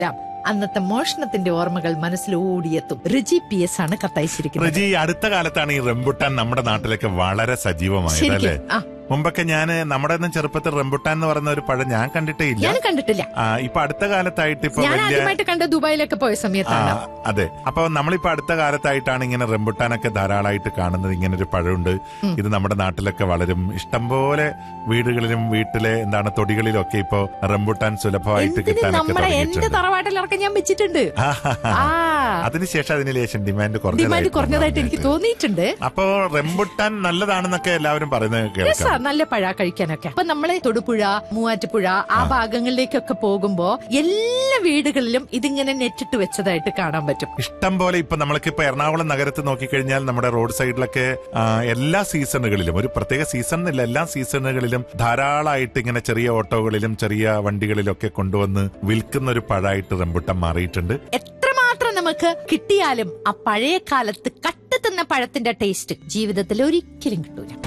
അന്നത്തെ മോഷണത്തിന്റെ ഓർമ്മകൾ മനസ്സിൽ ഓടിയെത്തും റിജി പി എസ് ആണ് കത്തയച്ചിരിക്കുന്നത് റജി ഈ അടുത്ത കാലത്താണ് ഈ റംബുട്ടാൻ നമ്മുടെ നാട്ടിലൊക്കെ വളരെ സജീവമായത് അല്ലേ ശരിക്കും ആ മുമ്പൊക്കെ ഞാന് നമ്മുടെ ഒന്നും ചെറുപ്പത്തിൽ റംബുട്ടാൻ എന്ന് പറയുന്ന ഒരു പഴം ഞാൻ കണ്ടിട്ടേ ഇല്ല ഞാൻ കണ്ടിട്ടില്ല ആ ഇപ്പൊ അടുത്ത കാലത്തായിട്ട് ഇപ്പൊ ഞാൻ വലിയ ആദ്യമായിട്ട് കണ്ട ദുബായിലൊക്കെ പോയ ആ സമയത്താണ് അതെ അപ്പൊ നമ്മളിപ്പോ അടുത്ത കാലത്തായിട്ടാണ് ഇങ്ങനെ റംബുട്ടാനൊക്കെ ധാരാളമായിട്ട് കാണുന്നത് ഇങ്ങനെ ഒരു പഴമുണ്ട് ഇത് നമ്മുടെ നാട്ടിലൊക്കെ വളരും ഇഷ്ടംപോലെ വീടുകളിലും വീട്ടിലെ എന്താണ് തൊടികളിലും ഒക്കെ ഇപ്പോ റംബുട്ടാൻ സുലഭമായിട്ട് എന്തിന് കിട്ടാനൊക്കെ നമ്മുടെ എന്റെ തുടങ്ങിയിട്ടുണ്ട് തറവാട്ടിലൊക്കെ ഞാൻ വെച്ചിട്ടുണ്ട് ആ അതിനുശേഷം അതിന് ലേശം ഡിമാൻഡ് ഡിമാൻഡ് കുറഞ്ഞതായിട്ട് എനിക്ക് തോന്നിയിട്ടുണ്ട് അപ്പോ റംബുട്ടാൻ നല്ലതാണെന്നൊക്കെ എല്ലാവരും പറയുന്നത് രസാ കേൾക്കാം നല്ല പഴ കഴിക്കാനൊക്കെ അപ്പൊ നമ്മള് തൊടുപുഴ മൂവാറ്റുപുഴ ആ ഭാഗങ്ങളിലേക്കൊക്കെ പോകുമ്പോ എല്ലാ വീടുകളിലും ഇതിങ്ങനെ നെറ്റിട്ട് വെച്ചതായിട്ട് കാണാൻ പറ്റും ഇഷ്ടം പോലെ ഇപ്പൊ നമ്മൾക്ക് ഇപ്പൊ എറണാകുളം നഗരത്ത് നോക്കിക്കഴിഞ്ഞാൽ നമ്മുടെ റോഡ് സൈഡിലൊക്കെ ആ, എല്ലാ സീസണുകളിലും ഒരു പ്രത്യേക സീസൺ എന്നില്ല എല്ലാ സീസണുകളിലും ധാരാളമായിട്ട് ഇങ്ങനെ ചെറിയ ഓട്ടോകളിലും ചെറിയ വണ്ടികളിലും ഒക്കെ കൊണ്ടുവന്ന് വിൽക്കുന്ന ഒരു പഴമായിട്ട് റംബുട്ടാൻ മാറിയിട്ടുണ്ട് എത്രമാത്രം നമുക്ക് കിട്ടിയാലും ആ പഴയ കാലത്ത് കട്ട് തിന്ന പഴത്തിന്റെ ടേസ്റ്റ് ജീവിതത്തിൽ ഒരിക്കലും കിട്ടൂല